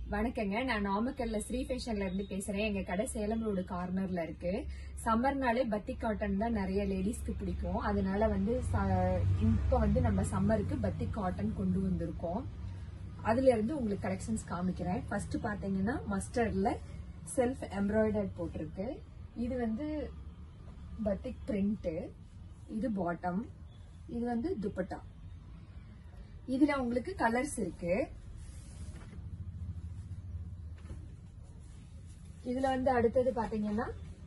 வணக்கங்க நான் நாமக்கல்ல ஸ்ரீ ஃபேஷன்ல இருந்து பேசுறேன் எங்க கடை சேலம் ரோடு கார்னர்ல இருக்கு சம்மர்னாலே பத்தி காட்டன் தான் நிறைய லேடிஸ்க்கு பிடிக்கும் அதனால வந்து ச- இப்ப வந்து நம்ம சம்மருக்கு பத்தி காட்டன் கொண்டு வந்திருக்கோம் அதுல இருந்து உங்களுக்கு கலெக்ஷன்ஸ் காமிக்கிறேன் ஃபர்ஸ்ட் பாத்தீங்கன்னா மஸ்டர்ட்ல செல்ஃப் எம்ப்ராய்டர்ட் போட்டிருக்கு இது வந்து பத்திக் பிரிண்ட் இது பாட்டம் இது வந்து துப்பட்டா இதுல உங்களுக்கு கலர்ஸ் இருக்கு இதுல வந்து அடுத்தது பாத்தீங்கன்னா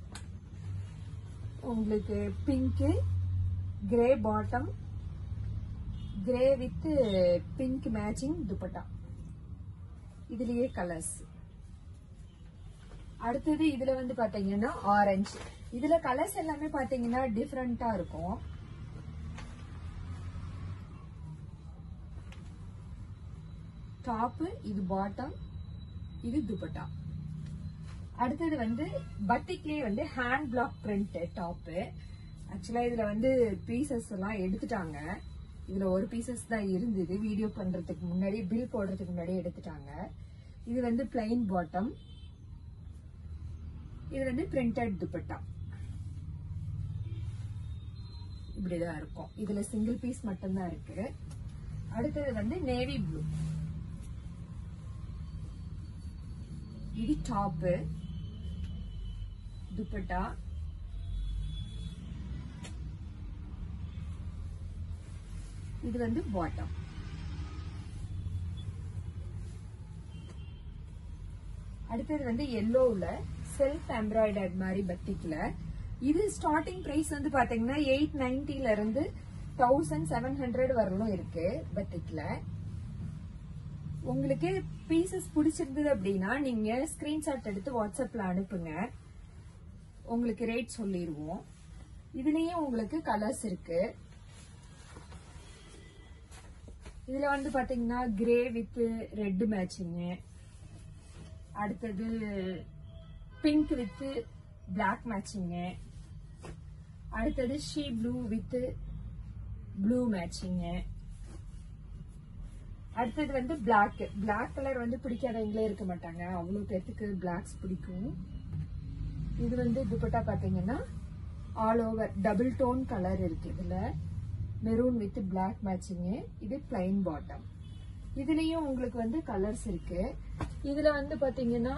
உங்களுக்கு pink grey bottom grey with pink matching dupatta இதுலயே கலர்ஸ் அடுத்தது இதுல வந்து பாத்தீங்கன்னா ஆரஞ்சு இதுல கலர்ஸ் எல்லாமே பாத்தீங்கன்னா டிஃப்ரெண்டா இருக்கும் டாப் இது பாட்டம் இது துப்பட்டா அடுத்தது வந்து பத்திக்லயே வந்து ஹேண்ட் பிளாக் பிரிண்ட் டாப் ஆக்சுவலா இதுல வந்து பீசஸ் எல்லாம் எடுத்துட்டாங்க இதுல ஒரு பீசஸ் தான் இருந்தது வீடியோ பண்றதுக்கு முன்னாடி பில் போடுறதுக்கு முன்னாடி எடுத்துட்டாங்க இது வந்து பிளைன் பாட்டம் இது வந்து பிரிண்டட் துப்பட்டா இப்படிதான் இருக்கும் இதுல சிங்கிள் பீஸ் மட்டும்தான் இருக்கு அடுத்தது வந்து நேவி ப்ளூ இது டாப்பு துப்பட்டா இது வந்து பாட்டம் அடுத்தது வந்து எல்லோவுல செல்ஃப் எம்ப்ராய்டர்ட் மாதிரி பத்திக்ல இது ஸ்டார்டிங் பிரைஸ் வந்து பாத்தீங்கன்னா எயிட் நைன்டில இருந்து தௌசண்ட் செவன் ஹண்ட்ரட் வரலும் இருக்கு பத்திக்ல உங்களுக்கு பீசஸ் பிடிச்சிருந்தது அப்படின்னா நீங்க ஸ்கிரீன்ஷாட் எடுத்து வாட்ஸ்அப்ல அனுப்புங்க உங்களுக்கு ரேட் சொல்லிடுவோம் இதுலயும் உங்களுக்கு கலர்ஸ் இருக்கு இதுல வந்து பாத்தீங்கன்னா கிரே வித் ரெட் மேட்சிங் அடுத்தது பிங்க் வித் பிளாக் மேட்சிங் அடுத்தது sea blue with blue matching அடுத்தது வந்து பிளாக் பிளாக் கலர் வந்து பிடிக்காதவங்களே இருக்க மாட்டாங்க அவ்வளவு பேர்த்துக்கு பிளாக்ஸ் பிடிக்கும் இது வந்து துப்பட்டா பாத்தீங்கன்னா all over double tone colour இருக்கு இதுல மெரூன் வித் பிளாக் மேட்சிங் இது பிளைன் பாட்டம் இதுலயும் உங்களுக்கு வந்து கலர்ஸ் இருக்கு இதுல வந்து பாத்தீங்கன்னா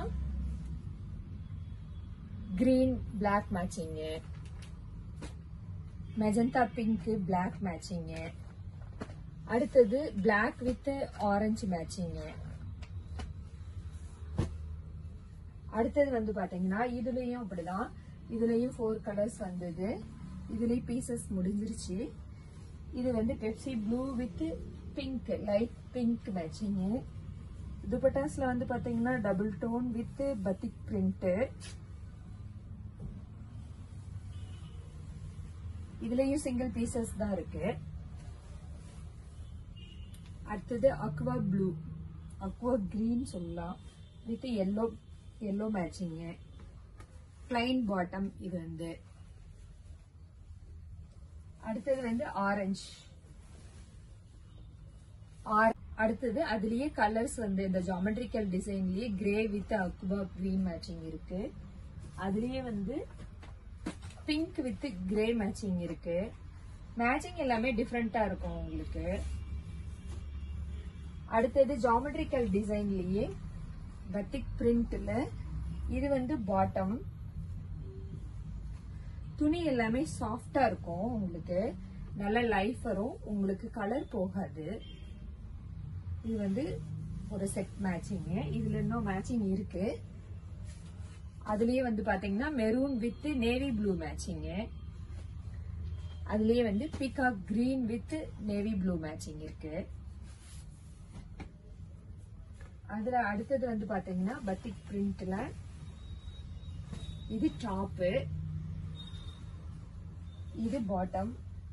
green black matching magenta pink black matching அடுத்தது பிளாக் வித் ஆரஞ்சு மேட்சிங் அடுத்தது வந்து பாத்தீங்கன்னா இதுலயும் அப்படிதான் இதுலயும் ஃபோர் கலர்ஸ் வந்தது இதுலயும் பீசஸ் முடிஞ்சிருச்சு இது வந்து Pepsi blue with pink light pink matching துப்பட்டாஸ்ல வந்து பாத்தீங்கன்னா double tone with batik print இதுலயும் சிங்கிள் பீசஸ் தான் இருக்கு அடுத்தது அக்வா ப்ளூ அக்வா கிரீன் சொல்லலாம் with yellow yellow matching plain bottom இது வந்து அடுத்தது வந்து ஆரஞ்சு அடுத்தது அதுலயே கலர்ஸ் வந்து இந்த ஜாமெட்ரிக்கல் டிசைன்லயே grey with aqua green matching இருக்கு அதுலயே வந்து பிங்க் வித் கிரே மேட்சிங் இருக்கு மேட்சிங் எல்லாமே டிஃப்ரெண்டா இருக்கும் உங்களுக்கு அடுத்தது ஜாமெட்ரிக்கல் டிசைன்லயே பத்திக் பிரிண்ட்ல இது வந்து பாட்டம் துணி எல்லாமே சாஃப்டா இருக்கும் உங்களுக்கு நல்ல லைஃப் வரும் உங்களுக்கு கலர் போகாது இது வந்து ஒரு செட் மேட்சிங் இதுல இன்னும் மேட்சிங் இருக்கு அதுலயே வந்து பாத்தீங்கன்னா maroon with navy blue matching அதுலயே வந்து peacock green with navy blue matching இருக்கு அதுல அடுத்தது வந்து பாத்தீங்கன்னா பத்திக் பிரிண்ட்ல இது டாப்பு இது பாட்டம்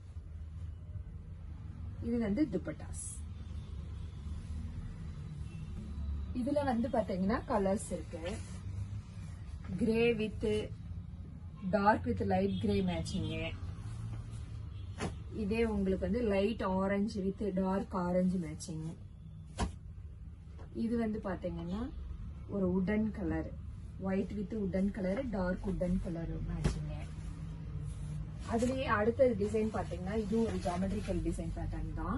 இது வந்து துப்பட்டாஸ் இதுல வந்து பாத்தீங்கன்னா கலர்ஸ் இருக்கு grey with dark with light grey matching இதே உங்களுக்கு வந்து light orange with dark orange matching இது வந்து பாத்தீங்கன்னா ஒரு உடன் கலர் ஒயிட் வித் உடன் கலர் டார்க் உடன் கலர் மேட்சிங்க அதுலயே அடுத்த டிசைன் பாத்தீங்கன்னா இதுவும் ஒரு ஜாமெட்ரிக்கல் டிசைன் பேட்டர்ன் தான்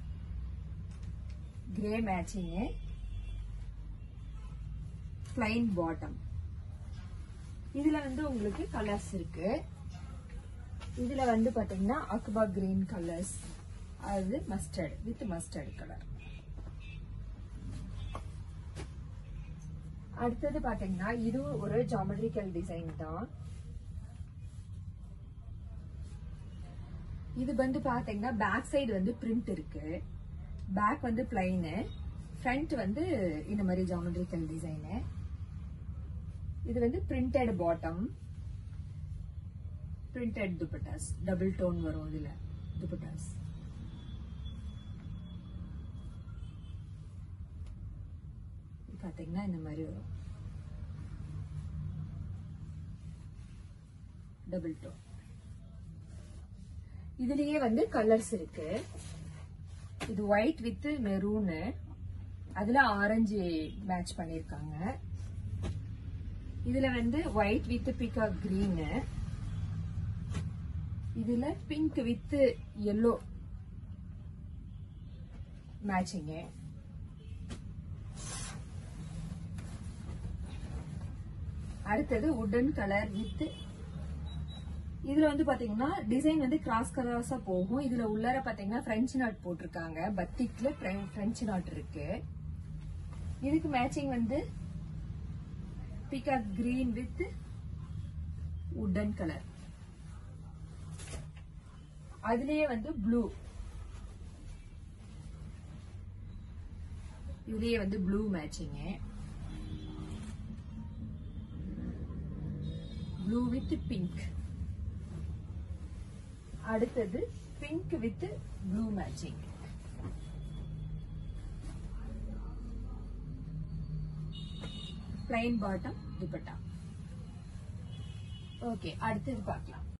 கிரே மேட்சிங்கு பிளைன் பாட்டம் இதுல வந்து உங்களுக்கு கலர்ஸ் இருக்கு இதுல வந்து பாத்தீங்கன்னா அக்பா கிரீன் கலர்ஸ் அது மஸ்டர்ட் வித் மஸ்டர்ட் கலர் அடுத்தது பாத்தீங்கன்னா இது ஒரு ஜாமெட்ரிக்கல் டிசைன் தான் இது வந்து பாத்தீங்கன்னா பேக் சைடு வந்து பிரிண்ட் இருக்கு பேக் வந்து பிளைனு ஃப்ரண்ட் வந்து இந்த மாதிரி ஜாமெட்ரிக்கல் டிசைனு இது வந்து printed bottom printed dupattas double tone வரும் இதுல துப்பட்டாஸ் பாத்தீங்கன்னா இந்த மாதிரி வரும் டபுள் டோன் இதுலயே வந்து கலர்ஸ் இருக்கு இது ஒயிட் வித் மெரூனு அதுல ஆரஞ்சு மேட்ச் பண்ணிருக்காங்க இதுல வந்து ஒயிட் வித் பிகா கிரீனு இதுல பிங்க் வித் எல்லோ மேட்சிங்கு அடுத்தது உடன் கலர் வித் இதுல வந்து பாத்தீங்கன்னா டிசைன் வந்து கிராஸ் கலர்ஸா போகும் இதுல உள்ளார பாத்தீங்கன்னா பிரெஞ்சு நாட் போட்டிருக்காங்க பத்திக்ல பிரெஞ்சு நாட் இருக்கு இதுக்கு மேட்சிங் வந்து பிகாக் கிரீன் வித் உடன் கலர் அதுலயே வந்து ப்ளூ இதுலயே வந்து blue matching blue with pink அடுத்தது pink with blue matching plain bottom dupatta okay அடுத்தது பார்க்கலாம்